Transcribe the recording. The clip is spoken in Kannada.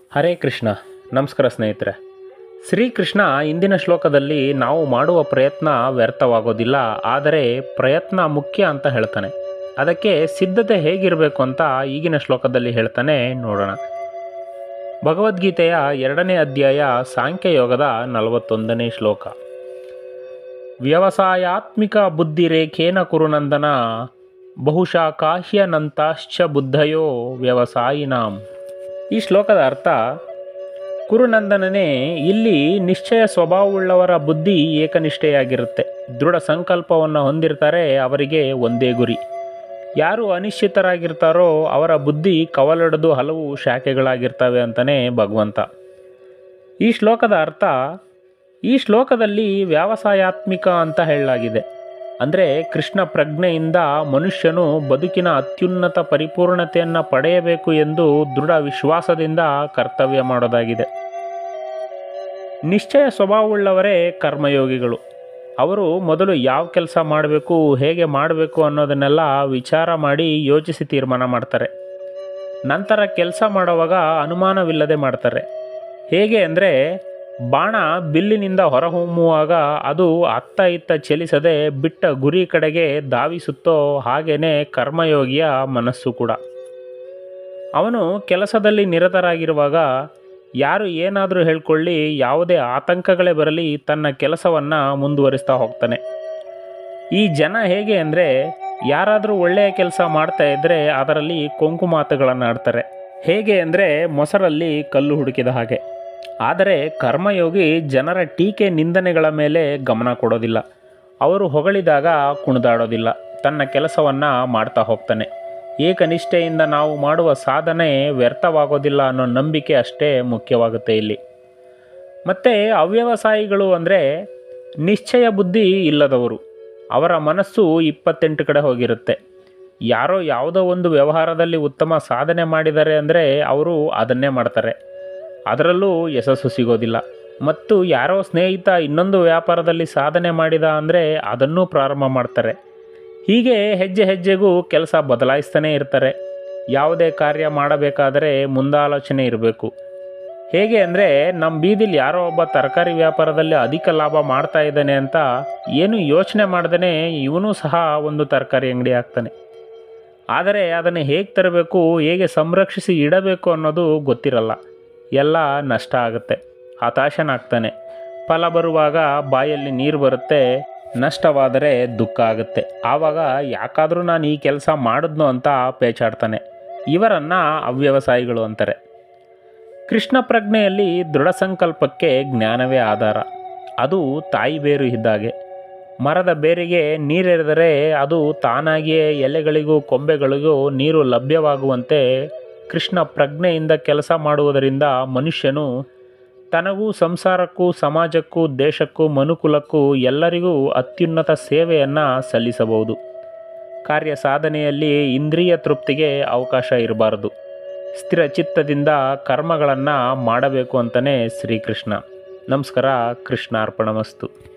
ಹರೇ ಕೃಷ್ಣ ನಮಸ್ಕಾರ ಸ್ನೇಹಿತರೆ ಶ್ರೀಕೃಷ್ಣ ಇಂದಿನ ಶ್ಲೋಕದಲ್ಲಿ ನಾವು ಮಾಡುವ ಪ್ರಯತ್ನ ವ್ಯರ್ಥವಾಗೋದಿಲ್ಲ ಆದರೆ ಪ್ರಯತ್ನ ಮುಖ್ಯ ಅಂತ ಹೇಳ್ತಾನೆ ಅದಕ್ಕೆ ಸಿದ್ಧತೆ ಹೇಗಿರಬೇಕು ಅಂತ ಈಗಿನ ಶ್ಲೋಕದಲ್ಲಿ ಹೇಳ್ತಾನೆ ನೋಡೋಣ ಭಗವದ್ಗೀತೆಯ ಎರಡನೇ ಅಧ್ಯಾಯ ಸಾಂಖ್ಯಯೋಗದ ನಲವತ್ತೊಂದನೇ ಶ್ಲೋಕ ವ್ಯವಸಾಯಾತ್ಮಿಕ ಬುದ್ಧಿರೇಖೇನ ಕುರುನಂದನ ಬಹುಶಃ ಕಾಹ್ಯನಂತಾಶ್ಚ ಬುದ್ಧಯೋ ವ್ಯವಸಾಯಿನಾಂ ಈ ಶ್ಲೋಕದ ಅರ್ಥ ಕುರುನಂದನನೇ ಇಲ್ಲಿ ನಿಶ್ಚಯ ಸ್ವಭಾವವುಳ್ಳವರ ಬುದ್ಧಿ ಏಕನಿಷ್ಠೆಯಾಗಿರುತ್ತೆ ದೃಢ ಸಂಕಲ್ಪವನ್ನು ಹೊಂದಿರ್ತಾರೆ ಅವರಿಗೆ ಒಂದೇ ಗುರಿ ಯಾರು ಅನಿಶ್ಚಿತರಾಗಿರ್ತಾರೋ ಅವರ ಬುದ್ಧಿ ಕವಲೊಡೆದು ಹಲವು ಶಾಖೆಗಳಾಗಿರ್ತವೆ ಅಂತಲೇ ಭಗವಂತ ಈ ಶ್ಲೋಕದ ಅರ್ಥ ಈ ಶ್ಲೋಕದಲ್ಲಿ ವ್ಯವಸಾಯಾತ್ಮಿಕ ಅಂತ ಹೇಳಲಾಗಿದೆ ಅಂದರೆ ಕೃಷ್ಣ ಪ್ರಜ್ಞೆಯಿಂದ ಮನುಷ್ಯನು ಬದುಕಿನ ಅತ್ಯುನ್ನತ ಪರಿಪೂರ್ಣತೆಯನ್ನು ಪಡೆಯಬೇಕು ಎಂದು ದೃಢ ವಿಶ್ವಾಸದಿಂದ ಕರ್ತವ್ಯ ಮಾಡೋದಾಗಿದೆ ನಿಶ್ಚಯ ಸ್ವಭಾವವುಳ್ಳವರೇ ಕರ್ಮಯೋಗಿಗಳು ಅವರು ಮೊದಲು ಯಾವ ಕೆಲಸ ಮಾಡಬೇಕು ಹೇಗೆ ಮಾಡಬೇಕು ಅನ್ನೋದನ್ನೆಲ್ಲ ವಿಚಾರ ಮಾಡಿ ಯೋಚಿಸಿ ತೀರ್ಮಾನ ಮಾಡ್ತಾರೆ ನಂತರ ಕೆಲಸ ಮಾಡುವಾಗ ಅನುಮಾನವಿಲ್ಲದೆ ಮಾಡ್ತಾರೆ ಹೇಗೆ ಅಂದರೆ ಬಾಣ ಬಿಲ್ಲಿನಿಂದ ಹೊರಹೊಮ್ಮುವಾಗ ಅದು ಅತ್ತ ಇತ್ತ ಚಲಿಸದೆ ಬಿಟ್ಟ ಗುರಿ ಕಡೆಗೆ ಧಾವಿಸುತ್ತೋ ಹಾಗೇನೆ ಕರ್ಮಯೋಗಿಯ ಮನಸ್ಸು ಕೂಡ ಅವನು ಕೆಲಸದಲ್ಲಿ ನಿರತರಾಗಿರುವಾಗ ಯಾರು ಏನಾದರೂ ಹೇಳ್ಕೊಳ್ಳಿ ಯಾವುದೇ ಆತಂಕಗಳೇ ಬರಲಿ ತನ್ನ ಕೆಲಸವನ್ನು ಮುಂದುವರಿಸ್ತಾ ಹೋಗ್ತಾನೆ ಈ ಜನ ಹೇಗೆ ಅಂದರೆ ಯಾರಾದರೂ ಒಳ್ಳೆಯ ಕೆಲಸ ಮಾಡ್ತಾ ಇದ್ದರೆ ಅದರಲ್ಲಿ ಕೊಂಕು ಮಾತುಗಳನ್ನು ಆಡ್ತಾರೆ ಹೇಗೆ ಅಂದರೆ ಮೊಸರಲ್ಲಿ ಕಲ್ಲು ಹುಡುಕಿದ ಹಾಗೆ ಆದರೆ ಕರ್ಮಯೋಗಿ ಜನರ ಟೀಕೆ ನಿಂದನೆಗಳ ಮೇಲೆ ಗಮನ ಕೊಡೋದಿಲ್ಲ ಅವರು ಹೊಗಳಿದಾಗ ಕುಣಿದಾಡೋದಿಲ್ಲ ತನ್ನ ಕೆಲಸವನ್ನು ಮಾಡ್ತಾ ಹೋಗ್ತಾನೆ ಏಕನಿಷ್ಠೆಯಿಂದ ನಾವು ಮಾಡುವ ಸಾಧನೆ ವ್ಯರ್ಥವಾಗೋದಿಲ್ಲ ಅನ್ನೋ ನಂಬಿಕೆ ಅಷ್ಟೇ ಮುಖ್ಯವಾಗುತ್ತೆ ಇಲ್ಲಿ ಮತ್ತು ಅವ್ಯವಸಾಯಿಗಳು ಅಂದರೆ ನಿಶ್ಚಯ ಬುದ್ಧಿ ಇಲ್ಲದವರು ಅವರ ಮನಸ್ಸು ಇಪ್ಪತ್ತೆಂಟು ಕಡೆ ಹೋಗಿರುತ್ತೆ ಯಾರೋ ಯಾವುದೋ ಒಂದು ವ್ಯವಹಾರದಲ್ಲಿ ಉತ್ತಮ ಸಾಧನೆ ಮಾಡಿದ್ದಾರೆ ಅಂದರೆ ಅವರು ಅದನ್ನೇ ಮಾಡ್ತಾರೆ ಅದರಲ್ಲೂ ಯಶಸ್ಸು ಸಿಗೋದಿಲ್ಲ ಮತ್ತು ಯಾರೋ ಸ್ನೇಹಿತ ಇನ್ನೊಂದು ವ್ಯಾಪಾರದಲ್ಲಿ ಸಾಧನೆ ಮಾಡಿದ ಅಂದರೆ ಅದನ್ನೂ ಪ್ರಾರಂಭ ಮಾಡ್ತಾರೆ ಹೀಗೆ ಹೆಜ್ಜೆ ಹೆಜ್ಜೆಗೂ ಕೆಲಸ ಬದಲಾಯಿಸ್ತಾನೇ ಇರ್ತಾರೆ ಯಾವುದೇ ಕಾರ್ಯ ಮಾಡಬೇಕಾದರೆ ಮುಂದಾಲೋಚನೆ ಇರಬೇಕು ಹೇಗೆ ಅಂದರೆ ನಮ್ಮ ಬೀದಿಲಿ ಯಾರೋ ಒಬ್ಬ ತರಕಾರಿ ವ್ಯಾಪಾರದಲ್ಲಿ ಅಧಿಕ ಲಾಭ ಮಾಡ್ತಾ ಇದ್ದಾನೆ ಅಂತ ಏನು ಯೋಚನೆ ಮಾಡ್ದೇ ಇವನು ಸಹ ಒಂದು ತರಕಾರಿ ಅಂಗಡಿ ಹಾಕ್ತಾನೆ ಆದರೆ ಅದನ್ನು ಹೇಗೆ ತರಬೇಕು ಹೇಗೆ ಸಂರಕ್ಷಿಸಿ ಇಡಬೇಕು ಅನ್ನೋದು ಗೊತ್ತಿರಲ್ಲ ಎಲ್ಲ ನಷ್ಟ ಆಗುತ್ತೆ ಹತಾಶನಾಗ್ತಾನೆ ಫಲ ಬರುವಾಗ ಬಾಯಲ್ಲಿ ನೀರು ಬರುತ್ತೆ ನಷ್ಟವಾದರೆ ದುಃಖ ಆಗುತ್ತೆ ಆವಾಗ ಯಾಕಾದರೂ ನಾನು ಈ ಕೆಲಸ ಮಾಡಿದ್ನೋ ಅಂತ ಪೇಚಾಡ್ತಾನೆ ಇವರನ್ನು ಅವ್ಯವಸಾಯಿಗಳು ಅಂತಾರೆ ಕೃಷ್ಣ ಪ್ರಜ್ಞೆಯಲ್ಲಿ ದೃಢ ಸಂಕಲ್ಪಕ್ಕೆ ಜ್ಞಾನವೇ ಆಧಾರ ಅದು ತಾಯಿ ಬೇರು ಇದ್ದಾಗೆ ಮರದ ಬೇರಿಗೆ ನೀರೆರೆದರೆ ಅದು ತಾನಾಗಿಯೇ ಎಲೆಗಳಿಗೂ ಕೊಂಬೆಗಳಿಗೂ ನೀರು ಲಭ್ಯವಾಗುವಂತೆ ಕೃಷ್ಣ ಪ್ರಜ್ಞೆಯಿಂದ ಕೆಲಸ ಮಾಡುವುದರಿಂದ ಮನುಷ್ಯನು ತನಗೂ ಸಂಸಾರಕ್ಕೂ ಸಮಾಜಕ್ಕೂ ದೇಶಕ್ಕೂ ಮನುಕುಲಕ್ಕೂ ಎಲ್ಲರಿಗೂ ಅತ್ಯುನ್ನತ ಸೇವೆಯನ್ನು ಸಲ್ಲಿಸಬಹುದು ಕಾರ್ಯ ಸಾಧನೆಯಲ್ಲಿ ಇಂದ್ರಿಯ ತೃಪ್ತಿಗೆ ಅವಕಾಶ ಇರಬಾರದು ಸ್ಥಿರ ಚಿತ್ತದಿಂದ ಕರ್ಮಗಳನ್ನು ಮಾಡಬೇಕು ಅಂತಲೇ ಶ್ರೀಕೃಷ್ಣ ನಮಸ್ಕಾರ ಕೃಷ್ಣಾರ್ಪಣಮಸ್ತು